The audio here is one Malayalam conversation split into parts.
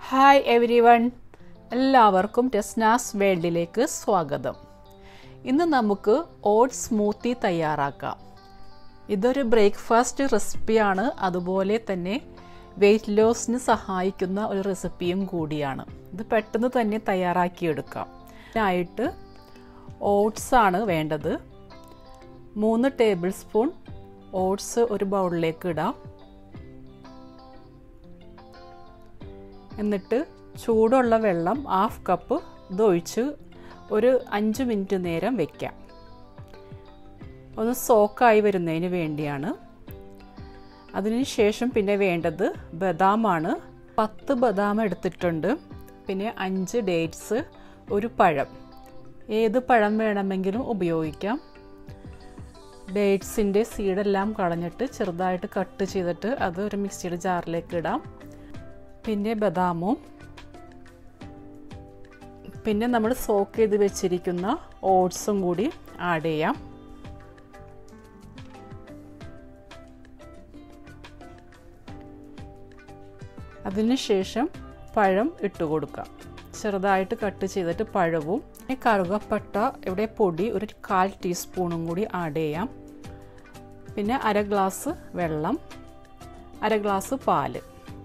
ഹായ് എവരി വൺ എല്ലാവർക്കും ടെസ്നാസ് വേൾഡിലേക്ക് സ്വാഗതം ഇന്ന് നമുക്ക് ഓട്സ് സ്മൂത്തി തയ്യാറാക്കാം ഇതൊരു ബ്രേക്ക്ഫാസ്റ്റ് റെസിപ്പിയാണ് അതുപോലെ തന്നെ വെയിറ്റ് ലോസിന് സഹായിക്കുന്ന ഒരു റെസിപ്പിയും കൂടിയാണ് ഇത് പെട്ടെന്ന് തന്നെ തയ്യാറാക്കിയെടുക്കാം ഇതിനായിട്ട് ഓട്സ് ആണ് വേണ്ടത് മൂന്ന് ടേബിൾ സ്പൂൺ ഓട്സ് ഒരു ബൗളിലേക്ക് ഇടാം എന്നിട്ട് ചൂടുള്ള വെള്ളം ഹാഫ് കപ്പ് ഇതൊഴിച്ച് ഒരു അഞ്ച് മിനിറ്റ് നേരം വെക്കാം ഒന്ന് സോക്കായി വരുന്നതിന് വേണ്ടിയാണ് അതിനുശേഷം പിന്നെ വേണ്ടത് ബദാമാണ് പത്ത് ബദാം എടുത്തിട്ടുണ്ട് പിന്നെ അഞ്ച് ഡേറ്റ്സ് ഒരു പഴം ഏത് പഴം വേണമെങ്കിലും ഉപയോഗിക്കാം ഡേറ്റ്സിൻ്റെ സീഡെല്ലാം കളഞ്ഞിട്ട് ചെറുതായിട്ട് കട്ട് ചെയ്തിട്ട് അത് ഒരു മിക്സിയുടെ ജാറിലേക്ക് ഇടാം പിന്നെ ബദാമും പിന്നെ നമ്മൾ സോക്ക് ചെയ്ത് വെച്ചിരിക്കുന്ന ഓട്സും കൂടി ആഡ് ചെയ്യാം അതിനുശേഷം പഴം ഇട്ട് കൊടുക്കാം ചെറുതായിട്ട് കട്ട് ചെയ്തിട്ട് പഴവും കറുകപ്പട്ട ഇവിടെ പൊടി ഒരു കാൽ ടീസ്പൂണും കൂടി ആഡ് ചെയ്യാം പിന്നെ അര ഗ്ലാസ് വെള്ളം അര ഗ്ലാസ് പാല്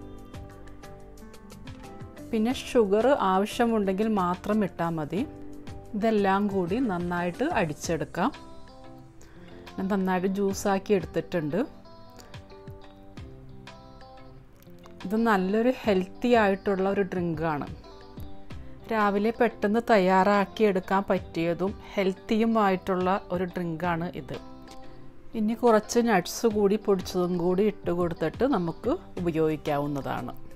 പിന്നെ ഷുഗർ ആവശ്യമുണ്ടെങ്കിൽ മാത്രം ഇട്ടാൽ മതി ഇതെല്ലാം കൂടി നന്നായിട്ട് അടിച്ചെടുക്കാം നന്നായിട്ട് ജ്യൂസാക്കി എടുത്തിട്ടുണ്ട് ഇത് നല്ലൊരു ഹെൽത്തി ആയിട്ടുള്ള ഒരു ഡ്രിങ്കാണ് രാവിലെ പെട്ടെന്ന് തയ്യാറാക്കി എടുക്കാൻ പറ്റിയതും ഹെൽത്തിയുമായിട്ടുള്ള ഒരു ഡ്രിങ്കാണ് ഇത് ഇനി കുറച്ച് നട്ട്സ് കൂടി പൊടിച്ചതും കൂടി ഇട്ട് കൊടുത്തിട്ട് നമുക്ക് ഉപയോഗിക്കാവുന്നതാണ്